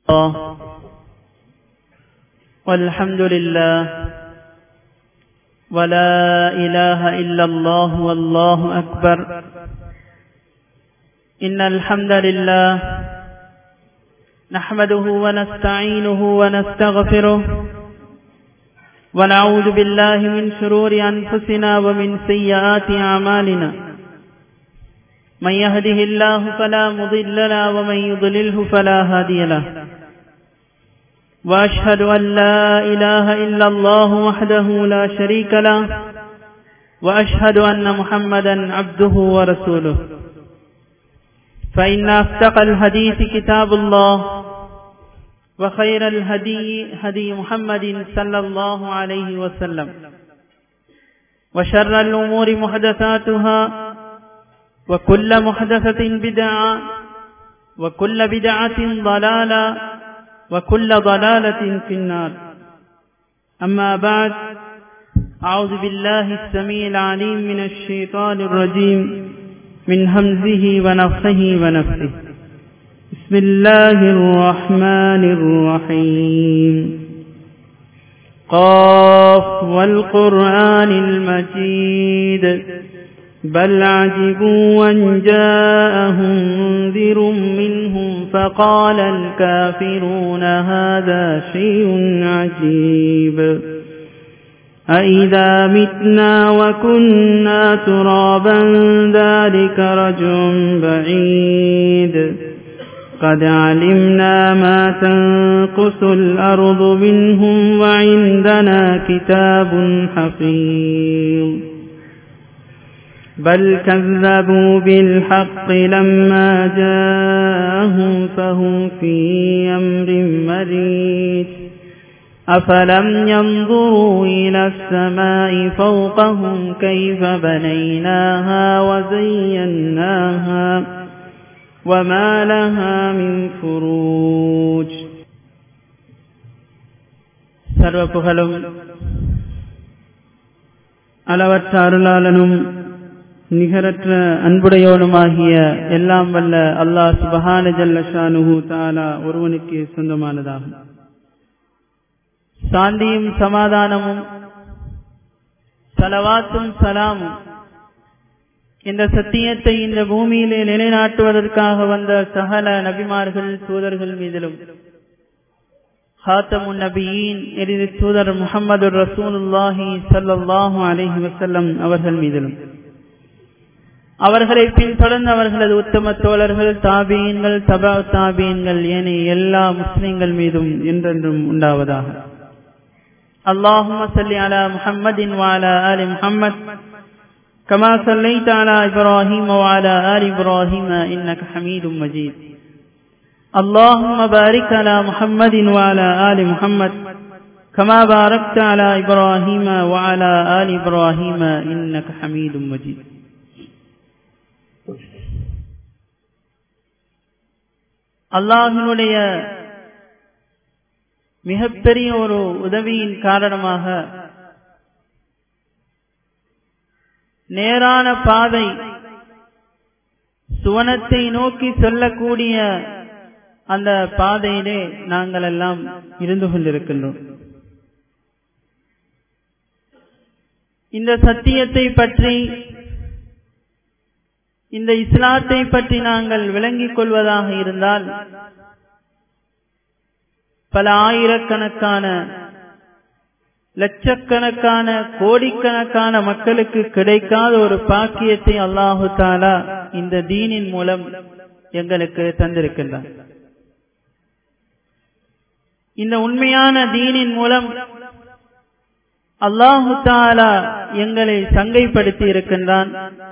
الله والحمد لله ولا إله إلا الله والله أكبر إن الحمد لله نحمده ونستعينه ونستغفره ونعوذ بالله من شرور أنفسنا ومن سيئات أعمالنا من يهده الله فلا مضل له ومن يضلله فلا هادي له وأشهد أن لا إله إلا الله وحده لا شريك له وأشهد أن محمدا عبده ورسوله فإن أصدق الحديث كتاب الله وخير الهدي هدي محمد صلى الله عليه وسلم وشر الأمور محدثاتها وكل محدثة بدعة وكل بدعة ضلالة وكل ضلالة في النار أما بعد أعوذ بالله السميع العليم من الشيطان الرجيم من همزه ونفخه ونفسه بسم الله الرحمن الرحيم قاف والقرآن المجيد بل عجبوا أن جاءهم منذر منهم فقال الكافرون هذا شيء عجيب أئذا متنا وكنا ترابا ذلك رجع بعيد قد علمنا ما تنقص الأرض منهم وعندنا كتاب حفيظ بل كذبوا بالحق لما جاءهم فهم في أمر مريد أفلم ينظروا إلى السماء فوقهم كيف بنيناها وزيناها وما لها من فروج சர்வ புகழும் அளவற்ற அருளாளனும் நிகரற்ற அன்புடையோனுமாகிய எல்லாம் வல்ல அல்லாஹ் சுபஹான ஜல்லஷானுஹு தாலா ஒருவனுக்கு சொந்தமானதாகும் சாந்தியும் சமாதானமும் சலவாத்தும் சலாமும் இந்த சத்தியத்தை இந்த பூமியிலே நிலைநாட்டுவதற்காக வந்த சகல நபிமார்கள் தூதர்கள் மீதிலும் ஹாத்தமுன் நபியின் எரிது தூதர் முகமது ரசூலுல்லாஹி சல்லாஹூ அலஹி வசல்லம் அவர்கள் மீதிலும் அவர்களை பின்தொடர்ந்து அவர்களது உத்தம தோழர்கள் தாபீன்கள் தபா தாபீன்கள் ஏனைய எல்லா முஸ்லிம்கள் மீதும் என்றென்றும் உண்டாவதாக اللهم صل على محمد وعلى آل محمد كما صليت على إبراهيم وعلى آل إبراهيم إنك حميد مجيد اللهم بارك على محمد وعلى آل محمد كما باركت على إبراهيم وعلى آل إبراهيم إنك حميد مجيد அல்லாஹினுடைய மிகப்பெரிய ஒரு உதவியின் காரணமாக நேரான பாதை சுவனத்தை நோக்கி சொல்லக்கூடிய அந்த பாதையிலே நாங்கள் எல்லாம் இருந்து கொண்டிருக்கின்றோம் இந்த சத்தியத்தை பற்றி இந்த இஸ்லாத்தை பற்றி நாங்கள் விளங்கிக் கொள்வதாக இருந்தால் பல ஆயிரக்கணக்கான லட்சக்கணக்கான கோடிக்கணக்கான மக்களுக்கு கிடைக்காத ஒரு பாக்கியத்தை அல்லாஹு தாலா இந்த தீனின் மூலம் எங்களுக்கு தந்திருக்கின்றார் இந்த உண்மையான தீனின் மூலம் அல்லாஹு தாலா எங்களை சங்கைப்படுத்தி இருக்கின்றான்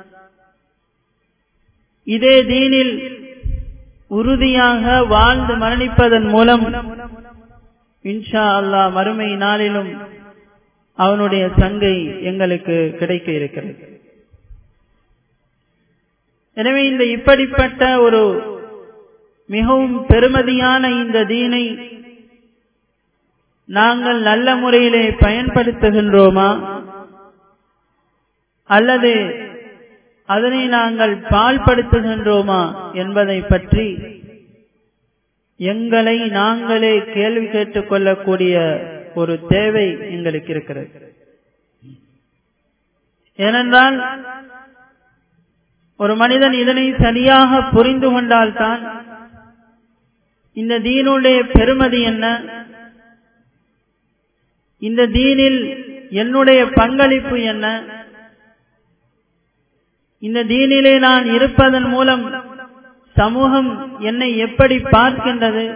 இதே தீனில் உறுதியாக வாழ்ந்து மரணிப்பதன் மூலம் இன்ஷா அல்லாஹ் மறுமை நாளிலும் அவனுடைய சங்கை எங்களுக்கு கிடைக்க இருக்கிறது எனவே இந்த இப்படிப்பட்ட ஒரு மிகவும் பெருமதியான இந்த தீனை நாங்கள் நல்ல முறையிலே பயன்படுத்துகின்றோமா அல்லது அதனை நாங்கள் பால்படுத்துகின்றோமா என்பதை பற்றி எங்களை நாங்களே கேள்வி கேட்டுக் கொள்ளக்கூடிய ஒரு தேவை எங்களுக்கு இருக்கிறது ஏனென்றால் ஒரு மனிதன் இதனை சரியாக புரிந்து கொண்டால்தான் இந்த தீனுடைய பெருமதி என்ன இந்த தீனில் என்னுடைய பங்களிப்பு என்ன இந்த தீனிலே நான் இருப்பதன் மூலம் சமூகம் என்னை எப்படி பார்க்கின்றது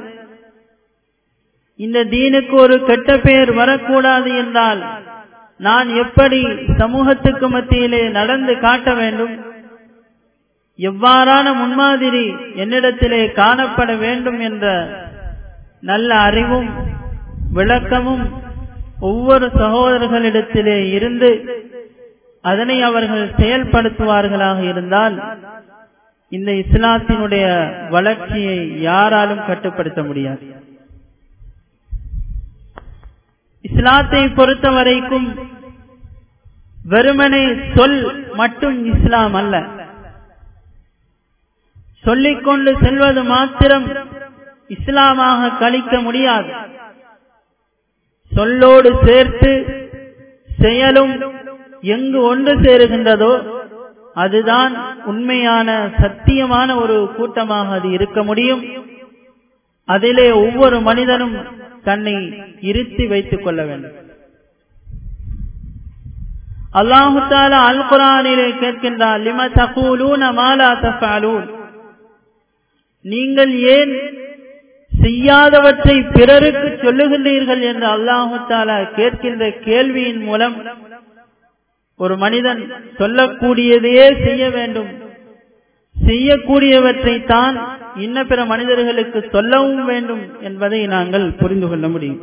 இந்த தீனுக்கு ஒரு கெட்ட பெயர் வரக்கூடாது என்றால் நான் எப்படி சமூகத்துக்கு மத்தியிலே நடந்து காட்ட வேண்டும் எவ்வாறான முன்மாதிரி என்னிடத்திலே காணப்பட வேண்டும் என்ற நல்ல அறிவும் விளக்கமும் ஒவ்வொரு சகோதரர்களிடத்திலே இருந்து அதனை அவர்கள் செயல்படுத்துவார்களாக இருந்தால் இந்த இஸ்லாத்தினுடைய வளர்ச்சியை யாராலும் கட்டுப்படுத்த முடியாது இஸ்லாத்தை பொறுத்த வரைக்கும் வெறுமனே சொல் மட்டும் இஸ்லாம் அல்ல சொல்லிக்கொண்டு செல்வது மாத்திரம் இஸ்லாமாக கழிக்க முடியாது சொல்லோடு சேர்த்து செயலும் எங்கு ஒன்று சேருகின்றதோ அதுதான் உண்மையான சத்தியமான ஒரு கூட்டமாக அது இருக்க முடியும் அதிலே ஒவ்வொரு மனிதனும் தன்னை இருத்தி வைத்துக் கொள்ள வேண்டும் அல்லாஹு தாலா அல் குரானிலே கேட்கின்றார் லிம தகூலூன மாலா தஃபாலூன் நீங்கள் ஏன் செய்யாதவற்றை பிறருக்கு சொல்லுகின்றீர்கள் என்று அல்லாஹு தாலா கேட்கின்ற கேள்வியின் மூலம் ஒரு மனிதன் சொல்லக்கூடியதையே செய்ய வேண்டும் செய்யக்கூடியவற்றை தான் இன்ன பிற மனிதர்களுக்கு சொல்லவும் வேண்டும் என்பதை நாங்கள் புரிந்து கொள்ள முடியும்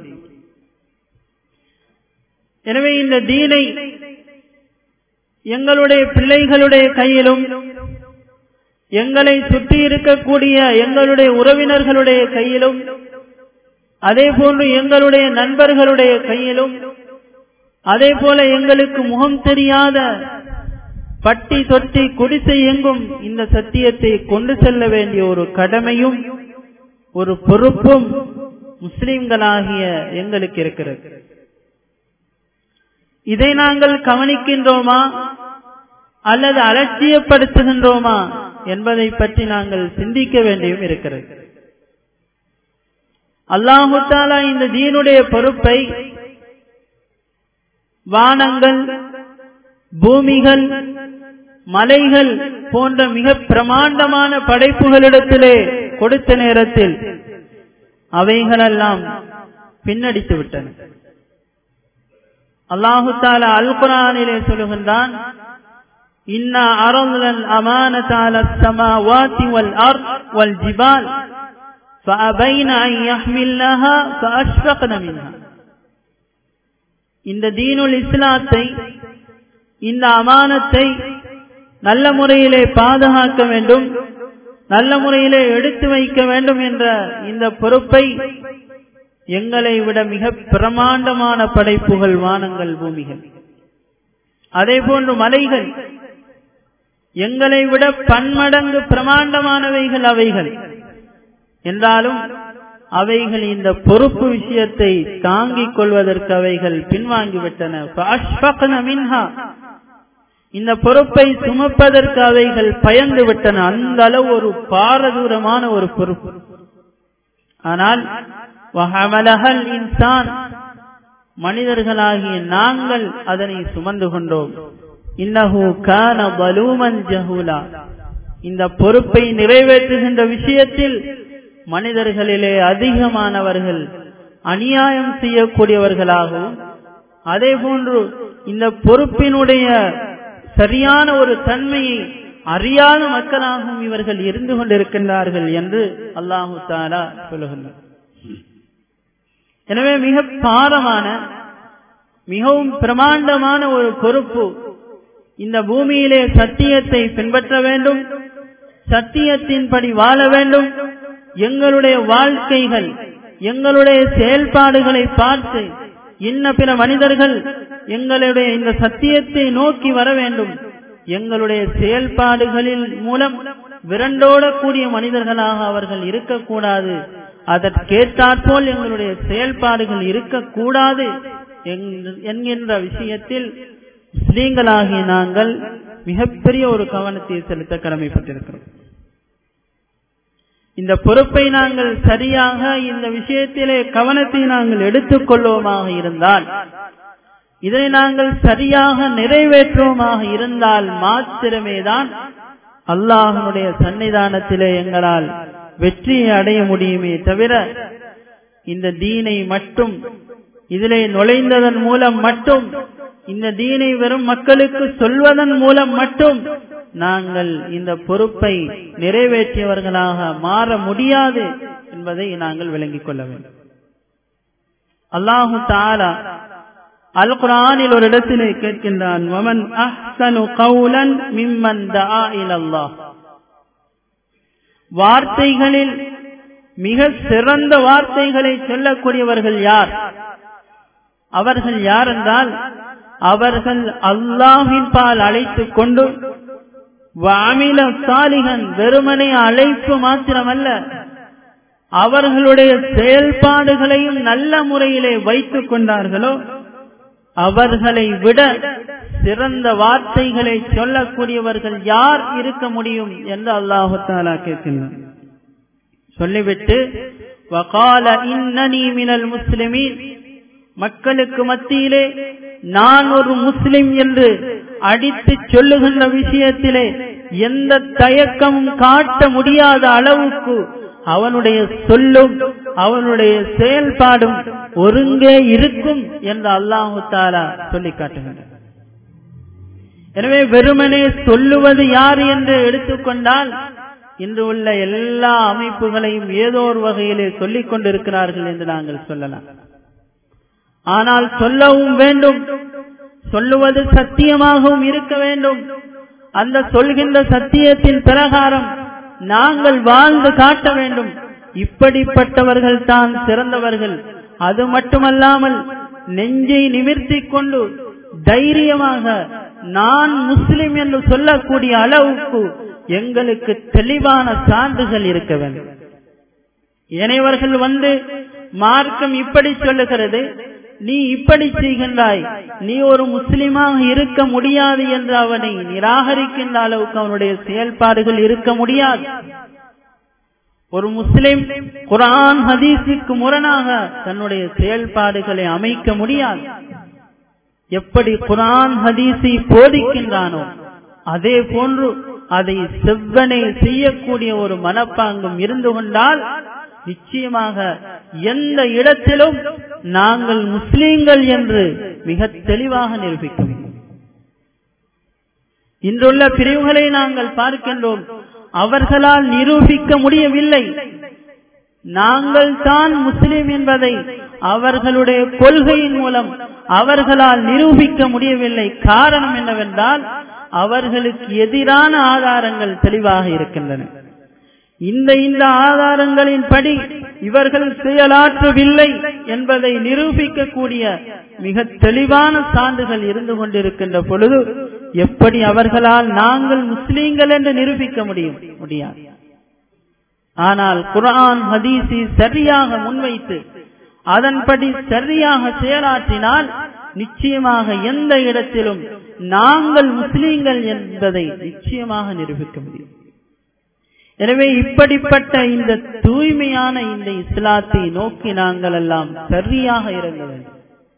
எனவே இந்த தீனை எங்களுடைய பிள்ளைகளுடைய கையிலும் எங்களை சுற்றி இருக்கக்கூடிய எங்களுடைய உறவினர்களுடைய கையிலும் அதே போன்று எங்களுடைய நண்பர்களுடைய கையிலும் அதே போல எங்களுக்கு முகம் தெரியாத பட்டி தொட்டி குடிசை எங்கும் இந்த சத்தியத்தை கொண்டு செல்ல வேண்டிய ஒரு கடமையும் ஒரு பொறுப்பும் முஸ்லிம்களாகிய எங்களுக்கு இருக்கிறது இதை நாங்கள் கவனிக்கின்றோமா அல்லது அலட்சியப்படுத்துகின்றோமா என்பதை பற்றி நாங்கள் சிந்திக்க வேண்டியும் இருக்கிறது அல்லாஹு தாலா இந்த தீனுடைய பொறுப்பை வானங்கள் பூமிகள் மலைகள் போன்ற மிக பிரமாண்டமான படைப்புகளிடத்திலே கொடுத்த நேரத்தில் அவைகளெல்லாம் பின்னடித்து விட்டன அல்லாஹு தாலா அல் குரானிலே சொல்லுகின்றான் இன்னா அரந்தல் அமானதால சமாவாதி வல் அர் வல் ஜிபால் فأبين أن يحملنها فأشفقن منها இந்த தீனுல் இஸ்லாத்தை இந்த அமானத்தை நல்ல முறையிலே பாதுகாக்க வேண்டும் நல்ல முறையிலே எடுத்து வைக்க வேண்டும் என்ற இந்த பொறுப்பை எங்களை விட மிக பிரமாண்டமான படைப்புகள் வானங்கள் பூமிகள் அதே போன்று மலைகள் எங்களை விட பன்மடங்கு பிரமாண்டமானவைகள் அவைகள் என்றாலும் அவைகள் இந்த பொறுப்பு விஷயத்தை தாங்கிக் கொள்வதற்கு அவைகள் பின்வாங்கிவிட்டன இந்த பொறுப்பை சுமப்பதற்கு அவைகள் பயந்து விட்டன அந்த அளவு ஒரு பாரதூரமான ஒரு பொறுப்பு ஆனால் இன்சான் மனிதர்களாகிய நாங்கள் அதனை சுமந்து கொண்டோம் இன்னஹு கான பலூமன் ஜஹூலா இந்த பொறுப்பை நிறைவேற்றுகின்ற விஷயத்தில் மனிதர்களிலே அதிகமானவர்கள் அநியாயம் செய்யக்கூடியவர்களாகவும் அதே போன்று இந்த பொறுப்பினுடைய சரியான ஒரு தன்மையை அறியாத மக்களாகவும் இவர்கள் இருந்து கொண்டிருக்கின்றார்கள் என்று அல்லாஹு தாலா சொல்லுகின்றார் எனவே மிக பாரமான மிகவும் பிரமாண்டமான ஒரு பொறுப்பு இந்த பூமியிலே சத்தியத்தை பின்பற்ற வேண்டும் சத்தியத்தின்படி வாழ வேண்டும் எங்களுடைய வாழ்க்கைகள் எங்களுடைய செயல்பாடுகளை பார்த்து இன்ன பிற மனிதர்கள் எங்களுடைய இந்த சத்தியத்தை நோக்கி வர வேண்டும் எங்களுடைய செயல்பாடுகளின் மூலம் விரண்டோடக்கூடிய மனிதர்களாக அவர்கள் இருக்கக்கூடாது அதற்கேற்றாற்போல் எங்களுடைய செயல்பாடுகள் இருக்கக்கூடாது என்கின்ற விஷயத்தில் முஸ்லீம்களாகிய நாங்கள் மிகப்பெரிய ஒரு கவனத்தை செலுத்த கடமைப்பட்டிருக்கிறோம் இந்த பொறுப்பை நாங்கள் சரியாக இந்த விஷயத்திலே கவனத்தை நாங்கள் எடுத்துக்கொள்வோமாக இருந்தால் இதனை நாங்கள் சரியாக நிறைவேற்றுவோமாக இருந்தால் மாத்திரமேதான் அல்லாஹனுடைய சன்னிதானத்திலே எங்களால் வெற்றியை அடைய முடியுமே தவிர இந்த தீனை மட்டும் இதிலே நுழைந்ததன் மூலம் மட்டும் இந்த தீனை வெறும் மக்களுக்கு சொல்வதன் மூலம் மட்டும் நாங்கள் இந்த பொறுப்பை நிறைவேற்றியவர்களாக மாற முடியாது என்பதை நாங்கள் விளங்கிக் கொள்ள வேண்டும் அல்லாஹு தாலா அல் குரானில் ஒரு இடத்திலே கேட்கின்றான் வமன் அஹ்சனு கவுலன் மிம்மன் தஆ இலல்லாஹ் வார்த்தைகளில் மிக சிறந்த வார்த்தைகளை சொல்லக்கூடியவர்கள் யார் அவர்கள் யார் என்றால் அவர்கள் அல்லாஹின் பால் அழைத்துக் கொண்டு வாமில சாலிகன் வெறுமனை அழைப்பு மாத்திரமல்ல அவர்களுடைய செயல்பாடுகளையும் நல்ல முறையிலே வைத்துக் கொண்டார்களோ அவர்களை விட சிறந்த வார்த்தைகளை சொல்லக்கூடியவர்கள் யார் இருக்க முடியும் என்று அல்லாஹு தாலா கேட்கின்றார் சொல்லிவிட்டு வகால இன்னனி மினல் முஸ்லிமீன் மக்களுக்கு மத்தியிலே நான் ஒரு முஸ்லிம் என்று அடித்து சொல்லுகின்ற விஷயத்திலே எந்த தயக்கமும் காட்ட முடியாத அளவுக்கு அவனுடைய சொல்லும் அவனுடைய செயல்பாடும் ஒருங்கே இருக்கும் என்று அல்லாஹு தாலா சொல்லி காட்டுகின்றார் எனவே வெறுமனே சொல்லுவது யார் என்று எடுத்துக்கொண்டால் இன்று உள்ள எல்லா அமைப்புகளையும் ஏதோ ஒரு வகையிலே சொல்லிக் கொண்டிருக்கிறார்கள் என்று நாங்கள் சொல்லலாம் ஆனால் சொல்லவும் வேண்டும் சொல்லுவது சத்தியமாகவும் இருக்க வேண்டும் அந்த சொல்கின்ற சத்தியத்தின் பிரகாரம் நாங்கள் வாழ்ந்து காட்ட வேண்டும் இப்படிப்பட்டவர்கள் தான் சிறந்தவர்கள் அது மட்டுமல்லாமல் நெஞ்சை நிமிர்த்தி கொண்டு தைரியமாக நான் முஸ்லிம் என்று சொல்லக்கூடிய அளவுக்கு எங்களுக்கு தெளிவான சான்றுகள் இருக்க வேண்டும் ஏனையவர்கள் வந்து மார்க்கம் இப்படி சொல்லுகிறது நீ இப்படி செய்கின்றாய் நீ ஒரு முஸ்லிமாக இருக்க முடியாது என்று அவனை நிராகரிக்கின்ற அளவுக்கு அவனுடைய செயல்பாடுகள் இருக்க முடியாது ஒரு முஸ்லிம் குரான் ஹதீஸுக்கு முரணாக தன்னுடைய செயல்பாடுகளை அமைக்க முடியாது எப்படி குரான் ஹதீஸை போதிக்கின்றானோ அதே போன்று அதை செவ்வனை செய்யக்கூடிய ஒரு மனப்பாங்கும் இருந்து கொண்டால் நிச்சயமாக எந்த இடத்திலும் நாங்கள் முஸ்லீம்கள் என்று மிக தெளிவாக நிரூபிக்க முடியும் இன்றுள்ள பிரிவுகளை நாங்கள் பார்க்கின்றோம் அவர்களால் நிரூபிக்க முடியவில்லை நாங்கள் தான் முஸ்லிம் என்பதை அவர்களுடைய கொள்கையின் மூலம் அவர்களால் நிரூபிக்க முடியவில்லை காரணம் என்னவென்றால் அவர்களுக்கு எதிரான ஆதாரங்கள் தெளிவாக இருக்கின்றன இந்த இந்த ஆதாரங்களின் படி இவர்கள் செயலாற்றவில்லை என்பதை நிரூபிக்கக்கூடிய மிக தெளிவான சான்றுகள் இருந்து கொண்டிருக்கின்ற பொழுது எப்படி அவர்களால் நாங்கள் முஸ்லீம்கள் என்று நிரூபிக்க முடியும் முடியாது ஆனால் குரான் ஹதீஸை சரியாக முன்வைத்து அதன்படி சரியாக செயலாற்றினால் நிச்சயமாக எந்த இடத்திலும் நாங்கள் முஸ்லீம்கள் என்பதை நிச்சயமாக நிரூபிக்க முடியும் எனவே இப்படிப்பட்ட இந்த தூய்மையான இந்த இஸ்லாத்தை நோக்கி நாங்கள் எல்லாம் சரியாக இறங்க வேண்டும்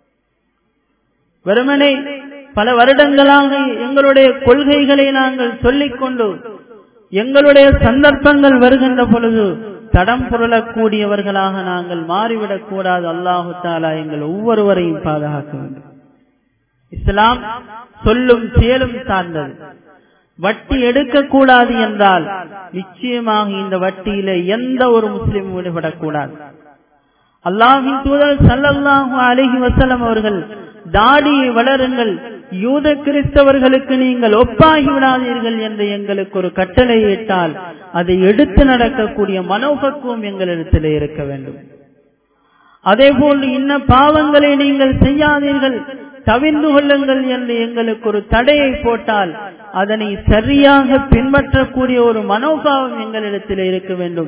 வெறுமனே பல வருடங்களாக எங்களுடைய கொள்கைகளை நாங்கள் சொல்லிக்கொண்டு எங்களுடைய சந்தர்ப்பங்கள் வருகின்ற பொழுது தடம் புரளக்கூடியவர்களாக நாங்கள் மாறிவிடக் கூடாது அல்லாஹு தாலா எங்கள் ஒவ்வொருவரையும் பாதுகாக்க வேண்டும் இஸ்லாம் சொல்லும் செயலும் சார்ந்தது வட்டி எடுக்கக்கூடாது என்றால் நிச்சயமாக இந்த வட்டியில எந்த ஒரு முஸ்லிமும் ஈடுபடக்கூடாது அல்லாஹின் தூதர் சல்லல்லாஹு அலஹி வசலம் அவர்கள் தாடியை வளருங்கள் யூத கிறிஸ்தவர்களுக்கு நீங்கள் ஒப்பாகி விடாதீர்கள் என்று எங்களுக்கு ஒரு கட்டளை இட்டால் அதை எடுத்து நடக்கக்கூடிய மனோபக்குவம் எங்களிடத்தில் இருக்க வேண்டும் அதே போன்று இன்ன பாவங்களை நீங்கள் செய்யாதீர்கள் தவிர்ந்து கொள்ளுங்கள் என்று எங்களுக்கு ஒரு தடையை போட்டால் அதனை சரியாக பின்பற்றக்கூடிய ஒரு மனோபாவம் எங்களிடத்தில் இருக்க வேண்டும்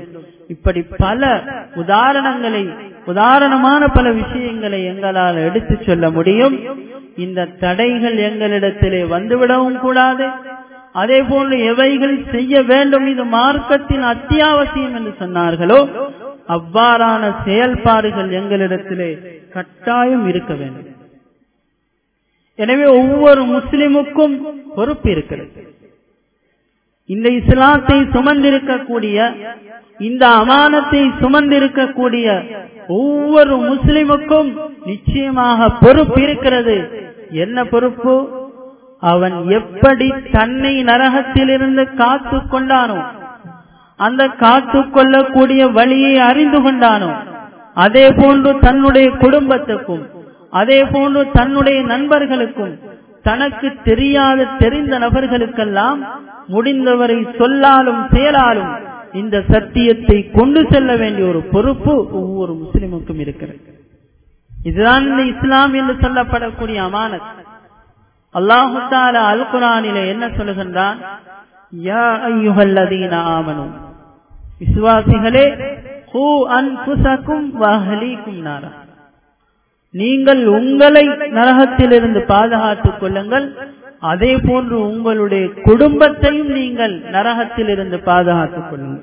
இப்படி பல உதாரணங்களை உதாரணமான பல விஷயங்களை எங்களால் எடுத்து சொல்ல முடியும் இந்த தடைகள் எங்களிடத்திலே வந்துவிடவும் கூடாது அதே போன்று எவைகள் செய்ய வேண்டும் இது மார்க்கத்தின் அத்தியாவசியம் என்று சொன்னார்களோ அவ்வாறான செயல்பாடுகள் எங்களிடத்திலே கட்டாயம் இருக்க வேண்டும் எனவே ஒவ்வொரு முஸ்லிமுக்கும் பொறுப்பு இருக்கிறது இந்த இஸ்லாத்தை சுமந்திருக்கக்கூடிய இந்த அமானத்தை சுமந்திருக்கக்கூடிய ஒவ்வொரு முஸ்லிமுக்கும் நிச்சயமாக பொறுப்பு இருக்கிறது என்ன பொறுப்பு அவன் எப்படி தன்னை நரகத்திலிருந்து காத்து கொண்டானோ அந்த காத்து கொள்ளக்கூடிய வழியை அறிந்து கொண்டானோ அதே போன்று தன்னுடைய குடும்பத்துக்கும் அதே போன்று தன்னுடைய நண்பர்களுக்கும் தனக்கு தெரியாத தெரிந்த நபர்களுக்கெல்லாம் முடிந்தவரை சொல்லாலும் செயலாலும் இந்த சத்தியத்தை கொண்டு செல்ல வேண்டிய ஒரு பொறுப்பு ஒவ்வொரு முஸ்லிமுக்கும் இருக்கிறது இதுதான் இந்த இஸ்லாம் என்று சொல்லப்படக்கூடிய அமானத் அல்லாஹு தாலா அல் குரானிலே என்ன சொல்லுகின்றான் யா ஐயுஹல்லதீன ஆமனு விசுவாசிகளே ஹூ அன்புசக்கும் வஹலீக்கும் நாரா நீங்கள் உங்களை நரகத்திலிருந்து பாதுகாத்துக் கொள்ளுங்கள் அதே போன்று உங்களுடைய குடும்பத்தையும் நீங்கள் நரகத்திலிருந்து பாதுகாத்துக் கொள்ளுங்கள்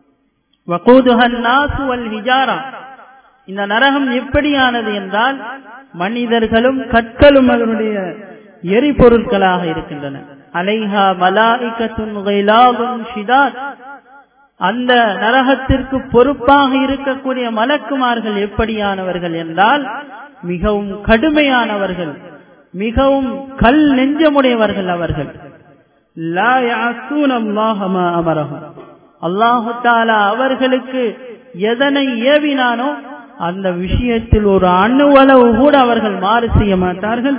இந்த நரகம் எப்படியானது என்றால் மனிதர்களும் கற்களும் அதனுடைய எரிபொருட்களாக இருக்கின்றன அலைஹா மலாய்கத்துன் அந்த நரகத்திற்கு பொறுப்பாக இருக்கக்கூடிய மலக்குமார்கள் எப்படியானவர்கள் என்றால் மிகவும் கடுமையானவர்கள் மிகவும் கல் நெஞ்சமுடையவர்கள் அவர்கள் அல்லாஹு தாலா அவர்களுக்கு எதனை ஏவினானோ அந்த விஷயத்தில் ஒரு அணுவளவு கூட அவர்கள் மாறு செய்ய மாட்டார்கள்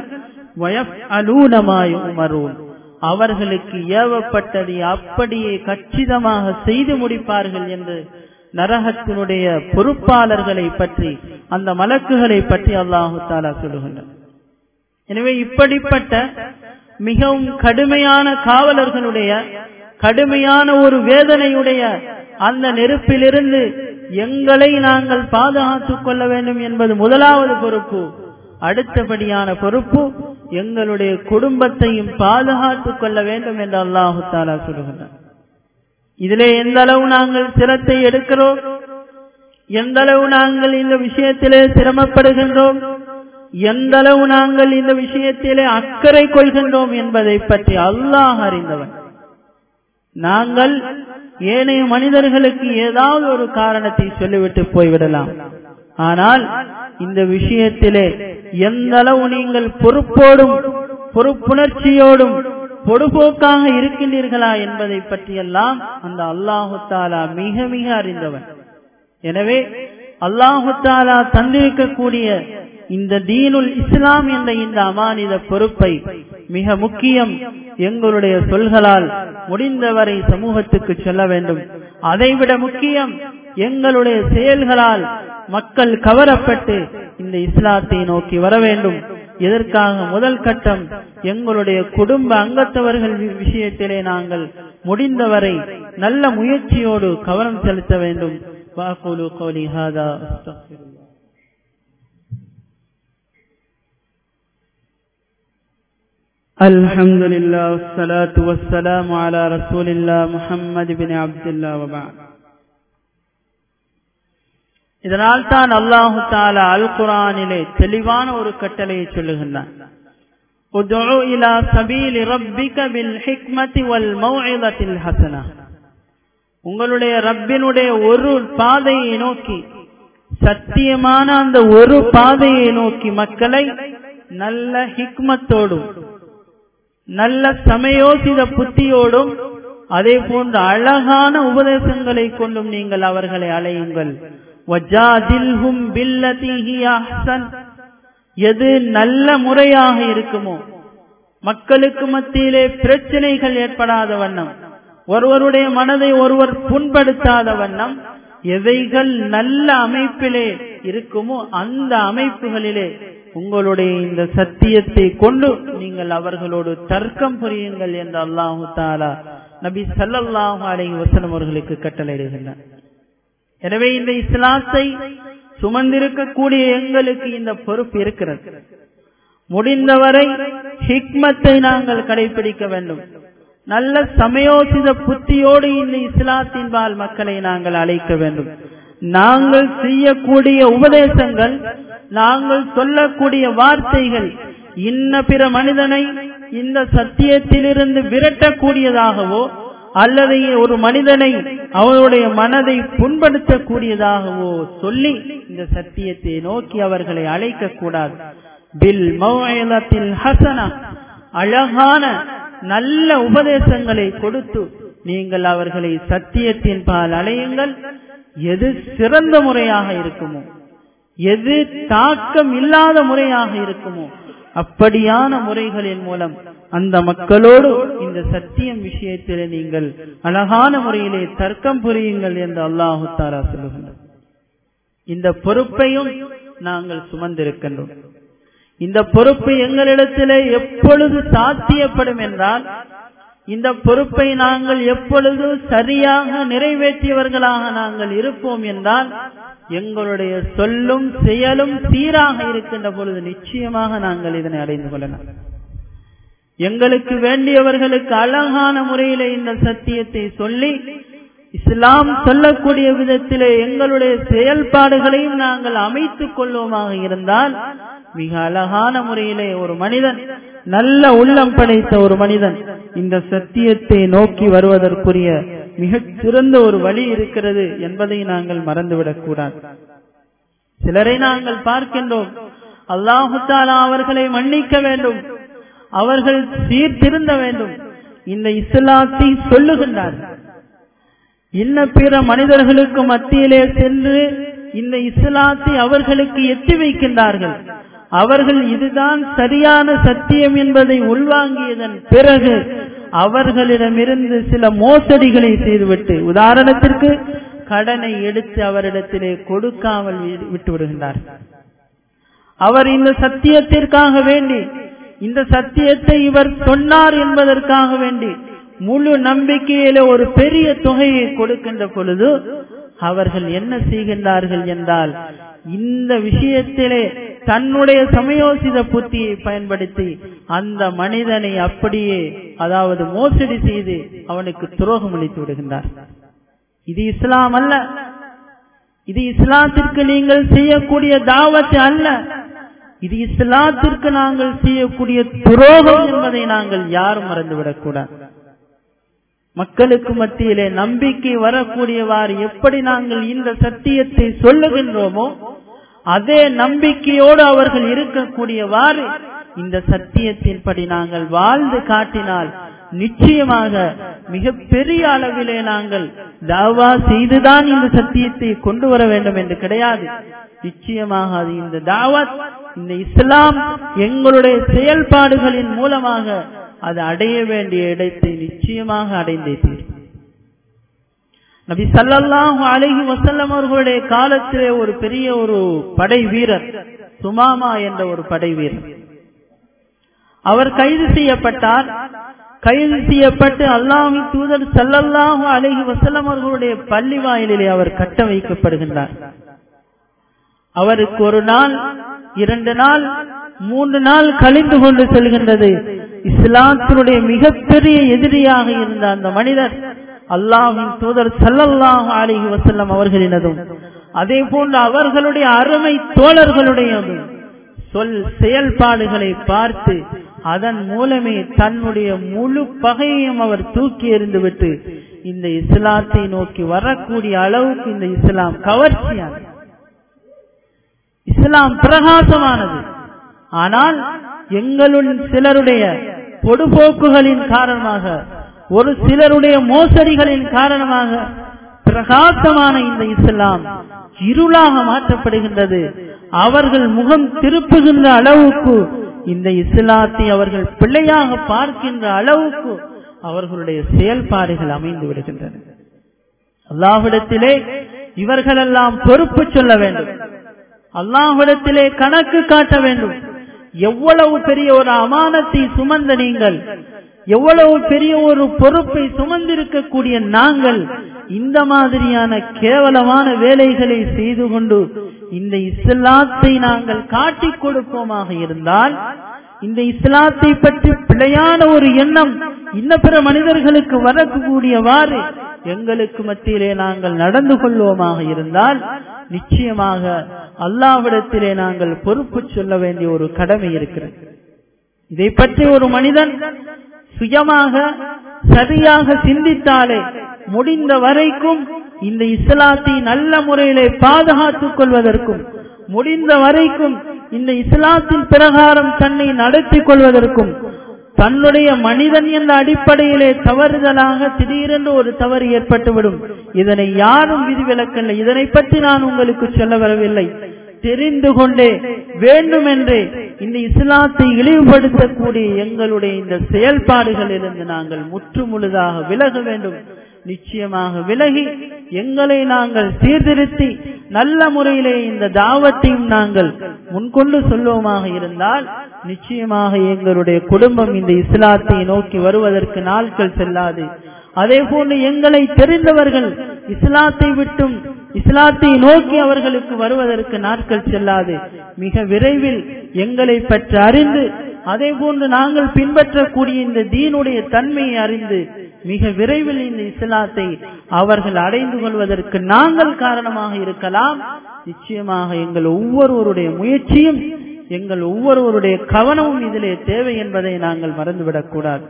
உமரூன் அவர்களுக்கு ஏவப்பட்டதை அப்படியே கச்சிதமாக செய்து முடிப்பார்கள் என்று நரகத்தினுடைய பொறுப்பாளர்களை பற்றி அந்த மலக்குகளை பற்றி அல்லாஹு தாலா சொல்லுகின்றார் எனவே இப்படிப்பட்ட மிகவும் கடுமையான காவலர்களுடைய கடுமையான ஒரு வேதனையுடைய அந்த நெருப்பிலிருந்து எங்களை நாங்கள் பாதுகாத்துக் கொள்ள வேண்டும் என்பது முதலாவது பொறுப்பு அடுத்தபடியான பொறுப்பு எங்களுடைய குடும்பத்தையும் பாதுகாத்துக் கொள்ள வேண்டும் என்று அல்லாஹு தாலா சொல்லுகின்றார் இதிலே எந்த அளவு நாங்கள் சிரத்தை எடுக்கிறோம் எந்த அளவு நாங்கள் இந்த விஷயத்திலே சிரமப்படுகின்றோம் எந்த அளவு நாங்கள் இந்த விஷயத்திலே அக்கறை கொள்கின்றோம் என்பதை பற்றி அல்லாஹ் அறிந்தவன் நாங்கள் ஏனைய மனிதர்களுக்கு ஏதாவது ஒரு காரணத்தை சொல்லிவிட்டு போய்விடலாம் ஆனால் இந்த விஷயத்திலே எந்த அளவு நீங்கள் பொறுப்போடும் பொறுப்புணர்ச்சியோடும் பொடுபோக்காக இருக்கின்றீர்களா என்பதை பற்றியெல்லாம் அந்த அல்லாஹு தாலா மிக மிக அறிந்தவன் எனவே அல்லாஹு தாலா தந்திருக்கக்கூடிய இந்த தீனுல் இஸ்லாம் என்ற இந்த அமானித பொறுப்பை மிக முக்கியம் எங்களுடைய சொல்களால் முடிந்தவரை சமூகத்துக்கு சொல்ல வேண்டும் அதைவிட முக்கியம் எங்களுடைய செயல்களால் மக்கள் கவரப்பட்டு இந்த இஸ்லாத்தை நோக்கி வர வேண்டும் இதற்காக முதல் கட்டம் எங்களுடைய குடும்ப அங்கத்தவர்கள் விஷயத்திலே நாங்கள் முடிந்தவரை நல்ல முயற்சியோடு கவனம் செலுத்த வேண்டும் வாக்குலு கோலி ஹாதா الحمد لله والصلاة والسلام على رسول الله محمد بن عبد الله وبعد இதனால் தான் அல்லாஹு தாலா அல் குரானிலே தெளிவான ஒரு கட்டளையை சொல்லுகின்றான் உங்களுடைய ரப்பினுடைய ஒரு பாதையை நோக்கி சத்தியமான அந்த ஒரு பாதையை நோக்கி மக்களை நல்ல ஹிக்மத்தோடும் நல்ல சமயோசித புத்தியோடும் அதே போன்ற அழகான உபதேசங்களை கொண்டும் நீங்கள் அவர்களை அலையுங்கள் எது நல்ல முறையாக இருக்குமோ மக்களுக்கு மத்தியிலே பிரச்சனைகள் ஏற்படாத வண்ணம் ஒருவருடைய மனதை ஒருவர் புண்படுத்தாத வண்ணம் எவைகள் நல்ல அமைப்பிலே இருக்குமோ அந்த அமைப்புகளிலே உங்களுடைய இந்த சத்தியத்தை கொண்டு நீங்கள் அவர்களோடு தர்க்கம் புரியுங்கள் என்று அல்லாஹு தாலா நபி சல்லாஹு அலை வசனம் அவர்களுக்கு கட்டளையிடுகின்றார் எனவே இந்த இஸ்லாத்தை சுமந்திருக்கக்கூடிய எங்களுக்கு இந்த பொறுப்பு இருக்கிறது முடிந்தவரை ஹிக்மத்தை நாங்கள் கடைபிடிக்க வேண்டும் நல்ல சமயோசித புத்தியோடு இந்த இஸ்லாத்தின்பால் மக்களை நாங்கள் அழைக்க வேண்டும் நாங்கள் செய்யக்கூடிய உபதேசங்கள் நாங்கள் சொல்லக்கூடிய வார்த்தைகள் இன்ன பிற மனிதனை இந்த சத்தியத்திலிருந்து விரட்டக்கூடியதாகவோ அல்லது ஒரு மனிதனை அவருடைய மனதை புண்படுத்தக்கூடியதாகவோ சொல்லி இந்த சத்தியத்தை நோக்கி அவர்களை அழைக்க கூடாது பில் மௌலத்தில் ஹசனா அழகான நல்ல உபதேசங்களை கொடுத்து நீங்கள் அவர்களை சத்தியத்தின் பால் அலையுங்கள் எது சிறந்த முறையாக இருக்குமோ எது தாக்கம் இல்லாத முறையாக இருக்குமோ அப்படியான முறைகளின் மூலம் அந்த மக்களோடு இந்த சத்தியம் விஷயத்தில் நீங்கள் அழகான முறையிலே தர்க்கம் புரியுங்கள் என்று அல்லாஹு தாரா சொல்லுகின்றார் இந்த பொறுப்பையும் நாங்கள் சுமந்திருக்கின்றோம் இந்த பொறுப்பு எங்களிடத்திலே எப்பொழுது சாத்தியப்படும் என்றால் இந்த பொறுப்பை நாங்கள் எப்பொழுது சரியாக நிறைவேற்றியவர்களாக நாங்கள் இருப்போம் என்றால் எங்களுடைய சொல்லும் செயலும் சீராக இருக்கின்ற பொழுது நிச்சயமாக நாங்கள் இதனை அடைந்து கொள்ளலாம் எங்களுக்கு வேண்டியவர்களுக்கு அழகான முறையிலே இந்த சத்தியத்தை சொல்லி இஸ்லாம் சொல்லக்கூடிய விதத்திலே எங்களுடைய செயல்பாடுகளையும் நாங்கள் அமைத்துக் கொள்வோமாக இருந்தால் மிக அழகான முறையிலே ஒரு மனிதன் நல்ல உள்ளம் படைத்த ஒரு மனிதன் இந்த சத்தியத்தை நோக்கி வருவதற்குரிய மிக சிறந்த ஒரு வழி இருக்கிறது என்பதை நாங்கள் மறந்துவிடக் கூடாது சிலரை நாங்கள் பார்க்கின்றோம் அல்லாஹு தாலா அவர்களை மன்னிக்க வேண்டும் அவர்கள் சீர்திருந்த வேண்டும் இந்த இஸ்லாத்தை சொல்லுகின்றார் இன்ன பிற மனிதர்களுக்கு மத்தியிலே சென்று இந்த இஸ்லாத்தை அவர்களுக்கு எட்டி வைக்கின்றார்கள் அவர்கள் இதுதான் சரியான சத்தியம் என்பதை உள்வாங்கியதன் பிறகு அவர்களிடமிருந்து சில மோசடிகளை செய்துவிட்டு உதாரணத்திற்கு கடனை எடுத்து அவரிடத்திலே கொடுக்காமல் விட்டு விடுகின்றார் அவர் இந்த சத்தியத்திற்காக வேண்டி இந்த சத்தியத்தை இவர் சொன்னார் என்பதற்காக வேண்டி முழு நம்பிக்கையில ஒரு பெரிய தொகையை கொடுக்கின்ற பொழுது அவர்கள் என்ன செய்கின்றார்கள் என்றால் இந்த விஷயத்திலே தன்னுடைய சமயோசித புத்தியை பயன்படுத்தி அந்த மனிதனை அப்படியே அதாவது மோசடி செய்து அவனுக்கு துரோகம் அளித்து விடுகின்றார் இது இஸ்லாம் அல்ல இது இஸ்லாத்திற்கு நீங்கள் செய்யக்கூடிய தாவத்து அல்ல இது இஸ்லாத்திற்கு நாங்கள் செய்யக்கூடிய துரோகம் என்பதை நாங்கள் யாரும் மறந்துவிடக் கூடாது மக்களுக்கு மத்தியிலே நம்பிக்கை வரக்கூடியவாறு எப்படி நாங்கள் இந்த சத்தியத்தை சொல்லுகின்றோமோ அதே நம்பிக்கையோடு அவர்கள் இருக்கக்கூடியவாறு இந்த சத்தியத்தின்படி நாங்கள் வாழ்ந்து காட்டினால் நிச்சயமாக மிக பெரிய அளவிலே நாங்கள் தாவா செய்துதான் இந்த சத்தியத்தை கொண்டு வர வேண்டும் என்று கிடையாது நிச்சயமாக அது இந்த தாவத் இந்த இஸ்லாம் எங்களுடைய செயல்பாடுகளின் மூலமாக அது அடைய வேண்டிய இடத்தை நிச்சயமாக அடைந்தே தீரும் நபி சல்லல்லாஹு அலைஹி வசல்லம் அவர்களுடைய காலத்திலே ஒரு பெரிய ஒரு படை வீரர் சுமாமா என்ற ஒரு படை வீரர் அவர் கைது செய்யப்பட்டார் கைது செய்யப்பட்டு அல்லாஹின் தூதர் சல்லல்லாஹு அலைஹி வசல்லம் அவர்களுடைய பள்ளி வாயிலிலே அவர் கட்ட வைக்கப்படுகின்றார் அவருக்கு ஒரு நாள் இரண்டு நாள் மூன்று நாள் கழிந்து கொண்டு செல்கின்றது இஸ்லாத்தினுடைய மிகப்பெரிய எதிரியாக இருந்த அந்த மனிதர் அல்லாஹின் தூதர் சல்லல்லாஹு அலிஹி வசல்லம் அவர்களினதும் அதே போன்று அவர்களுடைய அருமை தோழர்களுடையதும் சொல் செயல்பாடுகளை பார்த்து அதன் மூலமே தன்னுடைய முழு பகையையும் அவர் தூக்கி எறிந்துவிட்டு இந்த இஸ்லாத்தை நோக்கி வரக்கூடிய அளவுக்கு இந்த இஸ்லாம் கவர்ச்சியானது இஸ்லாம் பிரகாசமானது ஆனால் எங்களுடன் சிலருடைய பொடுபோக்குகளின் காரணமாக ஒரு சிலருடைய மோசடிகளின் காரணமாக பிரகாசமான இந்த இஸ்லாம் இருளாக மாற்றப்படுகின்றது அவர்கள் முகம் திருப்புகின்ற அளவுக்கு இந்த இஸ்லாத்தை அவர்கள் பிள்ளையாக பார்க்கின்ற அளவுக்கு அவர்களுடைய செயல்பாடுகள் அமைந்து விடுகின்றன அல்லாஹ்விடத்திலே இவர்களெல்லாம் பொறுப்பு சொல்ல வேண்டும் அல்லாஹ்விடத்திலே கணக்கு காட்ட வேண்டும் எவ்வளவு பெரிய ஒரு அமானத்தை சுமந்த நீங்கள் எவ்வளவு பெரிய ஒரு பொறுப்பை சுமந்திருக்கக்கூடிய நாங்கள் இந்த மாதிரியான கேவலமான வேலைகளை செய்து கொண்டு இந்த இஸ்லாத்தை நாங்கள் காட்டிக் கொடுப்போமாக இருந்தால் இந்த இஸ்லாத்தை பற்றி பிழையான ஒரு எண்ணம் இன்ன பிற மனிதர்களுக்கு வரக்கூடியவாறு எங்களுக்கு மத்தியிலே நாங்கள் நடந்து கொள்வோமாக இருந்தால் நிச்சயமாக அல்லாவிடத்திலே நாங்கள் பொறுப்பு சொல்ல வேண்டிய ஒரு கடமை இருக்கிறது இதை பற்றி ஒரு மனிதன் சுயமாக சரியாக சிந்தித்தாலே முடிந்த வரைக்கும் இந்த இஸ்லாத்தை நல்ல முறையிலே பாதுகாத்துக் கொள்வதற்கும் முடிந்த வரைக்கும் இந்த இஸ்லாத்தின் பிரகாரம் தன்னை நடத்திக் கொள்வதற்கும் தன்னுடைய மனிதன் என்ற அடிப்படையிலே தவறுதலாக திடீரென்று ஒரு தவறு ஏற்பட்டுவிடும் இதனை யாரும் விதிவிலக்கல்ல இதனை பற்றி நான் உங்களுக்கு சொல்ல வரவில்லை தெரிந்து கொண்டே வேண்டுமென்றே இந்த இஸ்லாத்தை இழிவுபடுத்தக்கூடிய எங்களுடைய இந்த செயல்பாடுகளிலிருந்து நாங்கள் முற்று முழுதாக விலக வேண்டும் நிச்சயமாக விலகி எங்களை நாங்கள் சீர்திருத்தி நல்ல முறையிலே இந்த தாவத்தையும் நாங்கள் முன்கொண்டு சொல்லுவோமாக இருந்தால் நிச்சயமாக எங்களுடைய குடும்பம் இந்த இஸ்லாத்தை நோக்கி வருவதற்கு நாட்கள் செல்லாது அதே போன்று எங்களை தெரிந்தவர்கள் இஸ்லாத்தை விட்டும் இஸ்லாத்தை நோக்கி அவர்களுக்கு வருவதற்கு நாட்கள் செல்லாது மிக விரைவில் எங்களை பற்றி அறிந்து அதே போன்று நாங்கள் பின்பற்றக்கூடிய இந்த தீனுடைய தன்மையை அறிந்து மிக விரைவில் இந்த இஸ்லாத்தை அவர்கள் அடைந்து கொள்வதற்கு நாங்கள் காரணமாக இருக்கலாம் நிச்சயமாக எங்கள் ஒவ்வொருவருடைய முயற்சியும் எங்கள் ஒவ்வொருவருடைய கவனமும் இதிலே தேவை என்பதை நாங்கள் மறந்துவிடக் கூடாது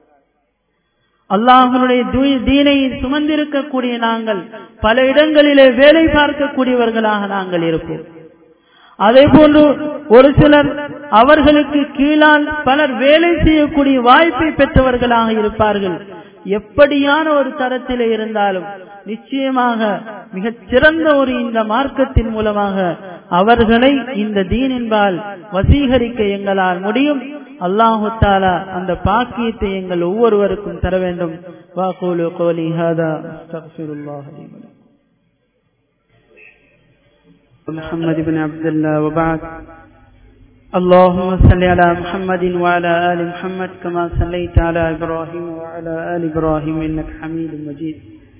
அல்லாஹனுடைய தீனை சுமந்திருக்கக்கூடிய நாங்கள் பல இடங்களிலே வேலை பார்க்கக்கூடியவர்களாக நாங்கள் இருப்போம் அதே போன்று ஒரு சிலர் அவர்களுக்கு கீழால் பலர் வேலை செய்யக்கூடிய வாய்ப்பை பெற்றவர்களாக இருப்பார்கள் எப்படியான ஒரு தரத்திலே இருந்தாலும் நிச்சயமாக மிகச் சிறந்த ஒரு இந்த மார்க்கத்தின் மூலமாக அவர்களை இந்த தீனின்பால் வசீகரிக்க எங்களால் முடியும் அல்லாஹு தாலா அந்த பாக்கியத்தை எங்கள் ஒவ்வொருவருக்கும் தர வேண்டும் வாகூலு கோலி ஹாதா அஸ்தக்ஃபிருல்லாஹ் லி வ லக்கும். محمد بن عبد الله وبعد اللهم صل على محمد وعلى آل محمد كما صليت على إبراهيم وعلى آل إبراهيم إنك حميد مجيد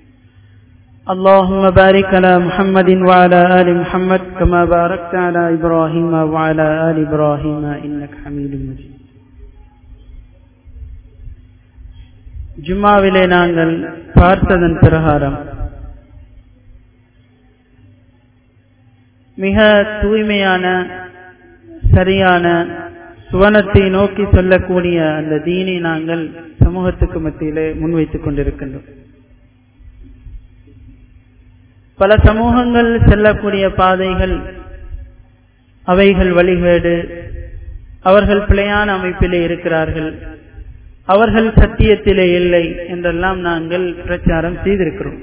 اللهم بارك على محمد وعلى آل محمد كما باركت على إبراهيم وعلى آل إبراهيم إنك حميد مجيد ஜும்மாவிலே நாங்கள் பார்த்ததன் பிரகாரம் மிக தூய்மையான சரியான சுவனத்தை நோக்கி சொல்லக்கூடிய அந்த தீனை நாங்கள் சமூகத்துக்கு மத்தியிலே முன்வைத்துக் கொண்டிருக்கின்றோம் பல சமூகங்கள் செல்லக்கூடிய பாதைகள் அவைகள் வழிகேடு அவர்கள் பிழையான அமைப்பிலே இருக்கிறார்கள் அவர்கள் சத்தியத்திலே இல்லை என்றெல்லாம் நாங்கள் பிரச்சாரம் செய்திருக்கிறோம்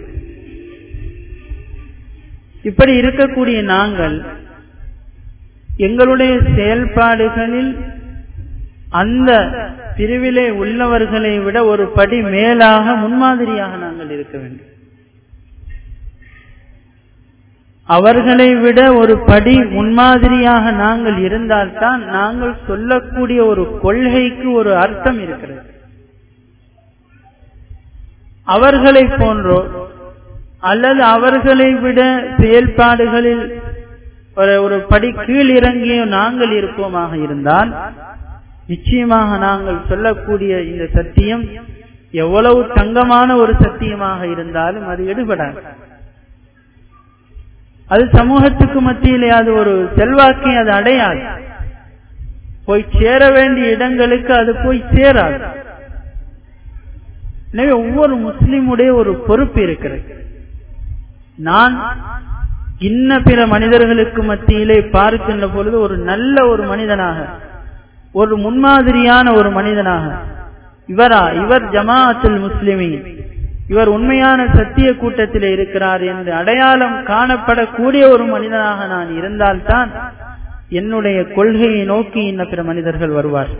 இப்படி இருக்கக்கூடிய நாங்கள் எங்களுடைய செயல்பாடுகளில் அந்த பிரிவிலே உள்ளவர்களை விட ஒரு படி மேலாக முன்மாதிரியாக நாங்கள் இருக்க வேண்டும் அவர்களை விட ஒரு படி முன்மாதிரியாக நாங்கள் இருந்தால்தான் நாங்கள் சொல்லக்கூடிய ஒரு கொள்கைக்கு ஒரு அர்த்தம் இருக்கிறது அவர்களை போன்றோ அல்லது அவர்களை விட செயல்பாடுகளில் ஒரு ஒரு படி கீழ் இறங்கிய நாங்கள் இருப்போமாக இருந்தால் நிச்சயமாக நாங்கள் சொல்லக்கூடிய இந்த சத்தியம் எவ்வளவு தங்கமான ஒரு சத்தியமாக இருந்தாலும் அது எடுபடாது அது சமூகத்துக்கு மத்தியிலே அது ஒரு செல்வாக்கை அது அடையாது போய் சேர வேண்டிய இடங்களுக்கு அது போய் சேராது எனவே ஒவ்வொரு முஸ்லிமுடைய ஒரு பொறுப்பு இருக்கிறது நான் இன்ன பிற மனிதர்களுக்கு மத்தியிலே பார்க்கின்ற பொழுது ஒரு நல்ல ஒரு மனிதனாக ஒரு முன்மாதிரியான ஒரு மனிதனாக இவரா இவர் ஜமாஅத்துல் முஸ்லிமின் இவர் உண்மையான சத்திய கூட்டத்தில் இருக்கிறார் என்று அடையாளம் காணப்படக்கூடிய ஒரு மனிதனாக நான் இருந்தால்தான் என்னுடைய கொள்கையை நோக்கி இன்ன பிற மனிதர்கள் வருவார்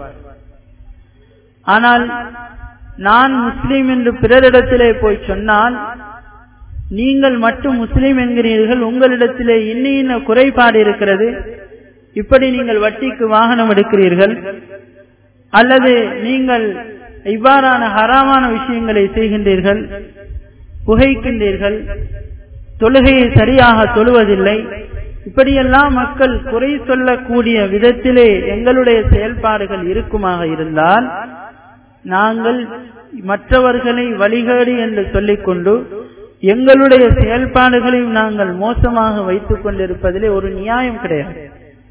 ஆனால் நான் முஸ்லீம் என்று பிறரிடத்திலே போய் சொன்னால் நீங்கள் மட்டும் முஸ்லீம் என்கிறீர்கள் உங்களிடத்திலே இன்ன இன்ன குறைபாடு இருக்கிறது இப்படி நீங்கள் வட்டிக்கு வாகனம் எடுக்கிறீர்கள் அல்லது நீங்கள் இவ்வாறான ஹராமான விஷயங்களை செய்கின்றீர்கள் புகைக்கின்றீர்கள் தொழுகையை சரியாக தொழுவதில்லை இப்படியெல்லாம் மக்கள் குறை சொல்லக்கூடிய விதத்திலே எங்களுடைய செயல்பாடுகள் இருக்குமாக இருந்தால் நாங்கள் மற்றவர்களை வழிகேடு என்று சொல்லிக்கொண்டு எங்களுடைய செயல்பாடுகளையும் நாங்கள் மோசமாக வைத்துக் கொண்டிருப்பதிலே ஒரு நியாயம் கிடையாது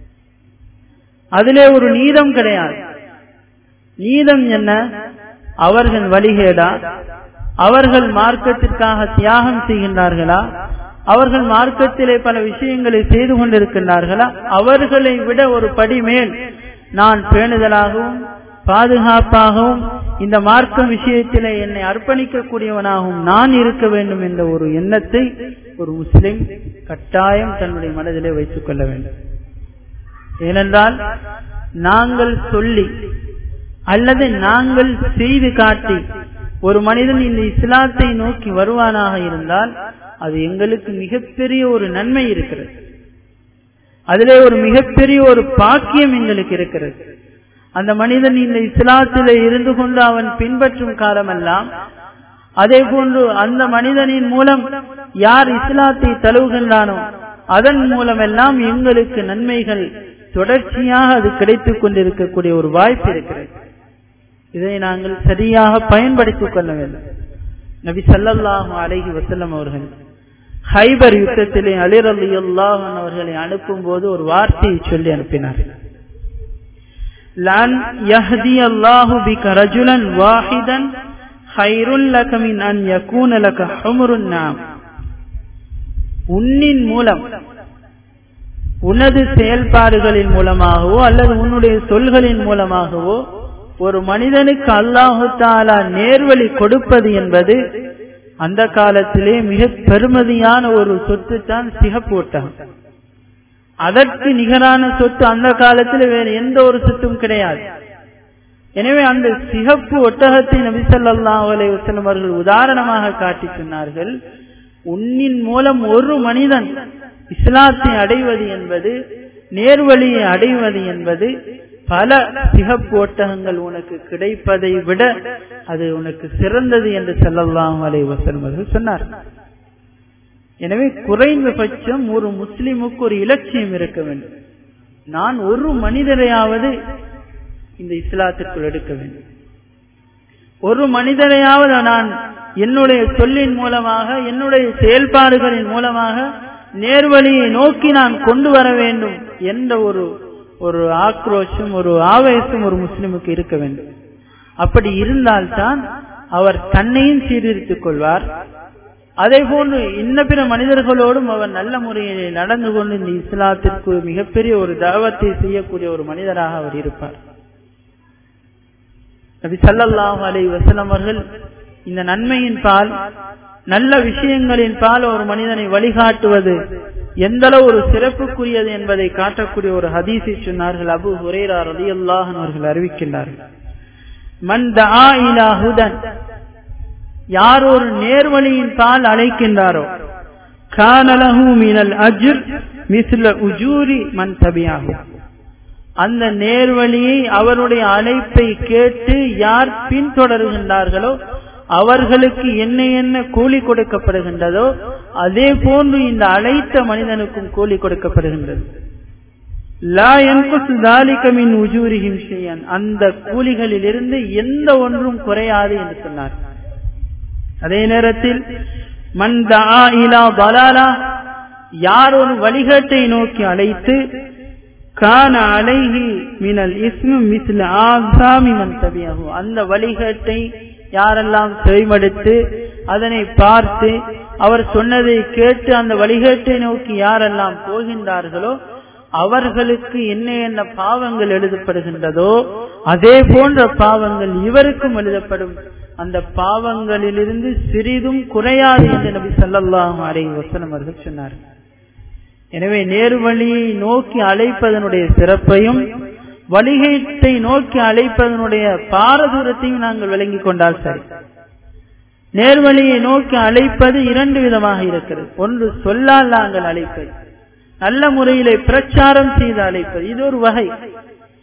அதிலே ஒரு நீதம் கிடையாது நீதம் என்ன அவர்கள் வழிகேடா அவர்கள் மார்க்கத்திற்காக தியாகம் செய்கின்றார்களா அவர்கள் மார்க்கத்திலே பல விஷயங்களை செய்து கொண்டிருக்கின்றார்களா அவர்களை விட ஒரு படி மேல் நான் பேணுதலாகவும் பாதுகாப்பாகவும் இந்த மார்க்கம் விஷயத்திலே என்னை அர்ப்பணிக்கக்கூடியவனாகவும் நான் இருக்க வேண்டும் என்ற ஒரு எண்ணத்தை ஒரு முஸ்லிம் கட்டாயம் தன்னுடைய மனதிலே வைத்துக் கொள்ள வேண்டும் ஏனென்றால் நாங்கள் சொல்லி அல்லது நாங்கள் செய்து காட்டி ஒரு மனிதன் இந்த இஸ்லாத்தை நோக்கி வருவானாக இருந்தால் அது எங்களுக்கு மிகப்பெரிய ஒரு நன்மை இருக்கிறது அதிலே ஒரு மிகப்பெரிய ஒரு பாக்கியம் எங்களுக்கு இருக்கிறது அந்த மனிதன் இந்த இஸ்லாத்திலே இருந்து கொண்டு அவன் பின்பற்றும் காலமெல்லாம் அதே போன்று அந்த மனிதனின் மூலம் யார் இஸ்லாத்தை தழுவுகின்றானோ அதன் மூலமெல்லாம் எங்களுக்கு நன்மைகள் தொடர்ச்சியாக அது கிடைத்துக் கொண்டிருக்கக்கூடிய ஒரு வாய்ப்பு இருக்கிறது இதை நாங்கள் சரியாக பயன்படுத்திக் கொள்ள வேண்டும் நபி சல்லல்லாஹு அலைஹி வசல்லம் அவர்கள் ஹைபர் யுத்தத்திலே அலிர் அலி அல்லாஹன் அவர்களை அனுப்பும் போது ஒரு வார்த்தையை சொல்லி அனுப்பினார் لن يهدي الله بك رجلا واحدا خير لك من أن يكون لك حمر النعم உன்னின் மூலம் உனது செயல்பாடுகளின் மூலமாகவோ அல்லது உன்னுடைய சொல்களின் மூலமாகவோ ஒரு மனிதனுக்கு அல்லாஹு தாலா நேர்வழி கொடுப்பது என்பது அந்த காலத்திலே மிக பெருமதியான ஒரு சொத்து தான் சிகப்பு ஒட்டகம் அதற்கு நிகரான சொத்து அந்த காலத்தில் வேறு எந்த ஒரு சொத்தும் கிடையாது எனவே அந்த சிகப்பு ஒட்டகத்தை நபிசல்லா அலை வசலம் அவர்கள் உதாரணமாக காட்டி சொன்னார்கள் உன்னின் மூலம் ஒரு மனிதன் இஸ்லாத்தை அடைவது என்பது நேர்வழியை அடைவது என்பது பல சிகப்பு ஒட்டகங்கள் உனக்கு கிடைப்பதை விட அது உனக்கு சிறந்தது என்று செல்லலாம் அலை வசலம் அவர்கள் சொன்னார் எனவே குறைந்தபட்சம் ஒரு முஸ்லிமுக்கு ஒரு இலட்சியம் இருக்க வேண்டும் நான் ஒரு மனிதரையாவது இந்த இஸ்லாத்திற்குள் எடுக்க வேண்டும் ஒரு மனிதரையாவது நான் என்னுடைய சொல்லின் மூலமாக என்னுடைய செயல்பாடுகளின் மூலமாக நேர்வழியை நோக்கி நான் கொண்டு வர வேண்டும் என்ற ஒரு ஒரு ஆக்ரோஷம் ஒரு ஆவேசம் ஒரு முஸ்லிமுக்கு இருக்க வேண்டும் அப்படி இருந்தால்தான் அவர் தன்னையும் சீர்திருத்திக் கொள்வார் அதே போன்று இன்ன பிற மனிதர்களோடும் அவர் நல்ல முறையில் நடந்து கொண்டு இந்த இஸ்லாத்திற்கு மிகப்பெரிய ஒரு தாவத்தை செய்யக்கூடிய ஒரு மனிதராக அவர் இருப்பார் நபி சல்லாஹ் அலை வசலம் அவர்கள் இந்த நன்மையின் பால் நல்ல விஷயங்களின் பால் ஒரு மனிதனை வழிகாட்டுவது எந்த அளவு ஒரு சிறப்புக்குரியது என்பதை காட்டக்கூடிய ஒரு ஹதீஸை சொன்னார்கள் அபு ஹுரேரா ரதி அல்லாஹன் அவர்கள் அறிவிக்கின்றார்கள் மன் தஆ இலா ஹுதன் யார் ஒரு நேர்வழியின் பால் அழைக்கின்றாரோ கானலஹு மினல் அஜ்ர் மிஸ்ல உஜூரி மன் தபியாகு அந்த நேர்வழியை அவருடைய அழைப்பை கேட்டு யார் பின்தொடர்கின்றார்களோ அவர்களுக்கு என்ன என்ன கூலி கொடுக்கப்படுகின்றதோ அதே போன்று இந்த அழைத்த மனிதனுக்கும் கூலி கொடுக்கப்படுகின்றது லா என்பது தாலிகமின் உஜூரிகிம் செய்யன் அந்த கூலிகளிலிருந்து எந்த ஒன்றும் குறையாது என்று சொன்னார் அதே நேரத்தில் மந்தா இலா பலாலா யார் ஒரு வழிகாட்டை நோக்கி அழைத்து கான அலைஹி மினல் இஸ்மு மிஸ்ல ஆசாமி மன் தபியாகு அந்த வழிகாட்டை யாரெல்லாம் செவிமடுத்து அதனை பார்த்து அவர் சொன்னதை கேட்டு அந்த வழிகாட்டை நோக்கி யாரெல்லாம் போகின்றார்களோ அவர்களுக்கு என்ன என்ன பாவங்கள் எழுதப்படுகின்றதோ அதே போன்ற பாவங்கள் இவருக்கும் எழுதப்படும் அந்த பாவங்களிலிருந்து சிறிதும் குறையாது என்று நபி சல்லாஹும் அலை வசனம் அவர்கள் சொன்னார்கள் எனவே நேர்வழியை நோக்கி அழைப்பதனுடைய சிறப்பையும் வழிகேட்டை நோக்கி அழைப்பதனுடைய பாரதூரத்தையும் நாங்கள் விளங்கிக் கொண்டால் சரி நேர்வழியை நோக்கி அழைப்பது இரண்டு விதமாக இருக்கிறது ஒன்று சொல்லால் நாங்கள் அழைப்பது நல்ல முறையிலே பிரச்சாரம் செய்து அழைப்பது இது ஒரு வகை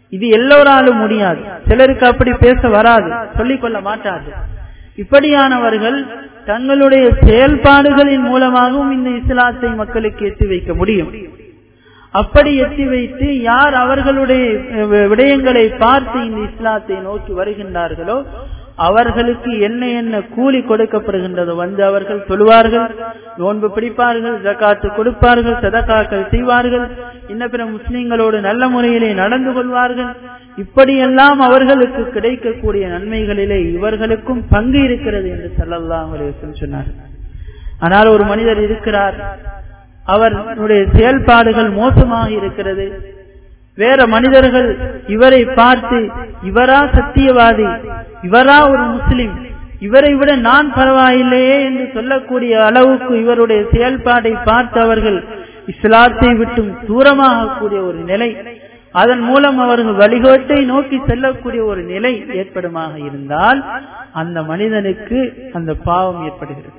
இது எல்லோராலும் முடியாது சிலருக்கு அப்படி பேச வராது சொல்லிக் கொள்ள மாட்டார்கள் இப்படியானவர்கள் தங்களுடைய செயல்பாடுகளின் மூலமாகவும் இந்த இஸ்லாத்தை மக்களுக்கு எத்தி வைக்க முடியும் அப்படி எத்தி வைத்து யார் அவர்களுடைய விடயங்களை பார்த்து இந்த இஸ்லாத்தை நோக்கி வருகின்றார்களோ அவர்களுக்கு என்ன என்ன கூலி கொடுக்கப்படுகின்றதோ வந்து அவர்கள் தொழுவார்கள் நோன்பு பிடிப்பார்கள் ஜக்காத்து கொடுப்பார்கள் சதக்காக்கள் செய்வார்கள் இன்ன பிற முஸ்லிம்களோடு நல்ல முறையிலே நடந்து கொள்வார்கள் இப்படியெல்லாம் அவர்களுக்கு கிடைக்கக்கூடிய நன்மைகளிலே இவர்களுக்கும் பங்கு இருக்கிறது என்று சல்லல்லாஹ் சொன்னார் ஆனால் ஒரு மனிதர் இருக்கிறார் அவருடைய செயல்பாடுகள் மோசமாக இருக்கிறது வேற மனிதர்கள் இவரை பார்த்து இவரா சத்தியவாதி இவரா ஒரு முஸ்லிம் இவரை விட நான் பரவாயில்லையே என்று சொல்லக்கூடிய அளவுக்கு இவருடைய செயல்பாடை பார்த்து அவர்கள் இஸ்லாத்தை விட்டும் தூரமாகக்கூடிய ஒரு நிலை அதன் மூலம் அவர்கள் வழிகோட்டை நோக்கி செல்லக்கூடிய ஒரு நிலை ஏற்படுமாக இருந்தால் அந்த மனிதனுக்கு அந்த பாவம் ஏற்படுகிறது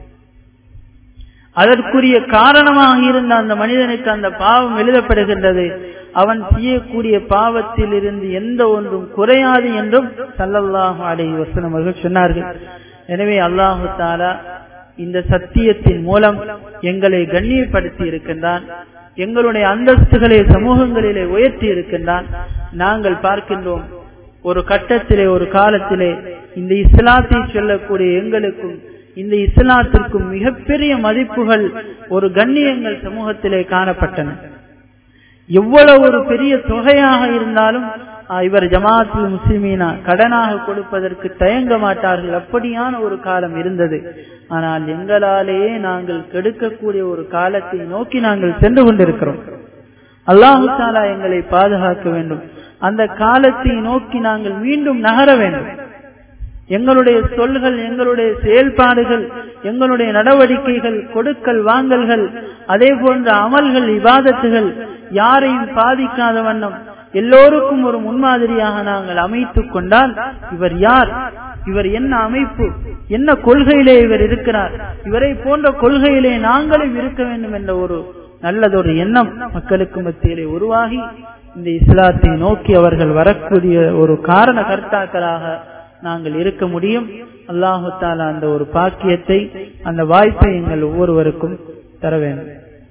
அதற்குரிய காரணமாக இருந்த அந்த மனிதனுக்கு அந்த பாவம் எழுதப்படுகின்றது அவன் செய்யக்கூடிய பாவத்தில் இருந்து எந்த ஒன்றும் குறையாது என்றும் சல்லல்லாஹு அலை வசனம் அவர்கள் சொன்னார்கள் எனவே அல்லாஹு தாலா இந்த சத்தியத்தின் மூலம் எங்களை கண்ணியப்படுத்தி இருக்கின்றான் எங்களுடைய அந்தஸ்துகளை சமூகங்களிலே உயர்த்தி இருக்கின்றான் நாங்கள் பார்க்கின்றோம் ஒரு கட்டத்திலே ஒரு காலத்திலே இந்த இஸ்லாத்தை சொல்லக்கூடிய எங்களுக்கும் இந்த இஸ்லாத்திற்கும் மிகப்பெரிய மதிப்புகள் ஒரு கண்ணியங்கள் சமூகத்திலே காணப்பட்டன எவ்வளவு ஒரு பெரிய தொகையாக இருந்தாலும் இவர் ஜமாத்தில் முஸ்லிமீனா கடனாக கொடுப்பதற்கு தயங்க மாட்டார்கள் அப்படியான ஒரு காலம் இருந்தது ஆனால் எங்களாலேயே நாங்கள் கெடுக்கக்கூடிய ஒரு காலத்தை நோக்கி நாங்கள் சென்று கொண்டிருக்கிறோம் அல்லாஹு தாலா எங்களை பாதுகாக்க வேண்டும் அந்த காலத்தை நோக்கி நாங்கள் மீண்டும் நகர வேண்டும் எங்களுடைய சொல்கள் எங்களுடைய செயல்பாடுகள் எங்களுடைய நடவடிக்கைகள் கொடுக்கல் வாங்கல்கள் அதே போன்ற அமல்கள் விவாதத்துகள் யாரையும் பாதிக்காத வண்ணம் எல்லோருக்கும் ஒரு முன்மாதிரியாக நாங்கள் அமைத்துக் கொண்டால் இவர் யார் இவர் என்ன அமைப்பு என்ன கொள்கையிலே இவர் இருக்கிறார் இவரை போன்ற கொள்கையிலே நாங்களும் இருக்க வேண்டும் என்ற ஒரு நல்லதொரு எண்ணம் மக்களுக்கு மத்தியிலே உருவாகி இந்த இஸ்லாத்தை நோக்கி அவர்கள் வரக்கூடிய ஒரு காரண கர்த்தாக்களாக நாங்கள் இருக்க முடியும் அல்லாஹு தாலா அந்த ஒரு பாக்கியத்தை அந்த வாய்ப்பை எங்கள் ஒவ்வொருவருக்கும் தர வேண்டும்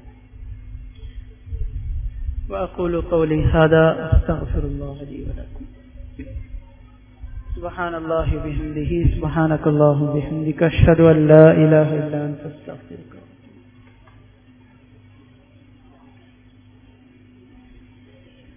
وأقول قولي هذا أستغفر الله لي ولكم سبحان الله بحمده سبحانك اللهم بحمدك أشهد أن لا إله إلا أنت أستغفرك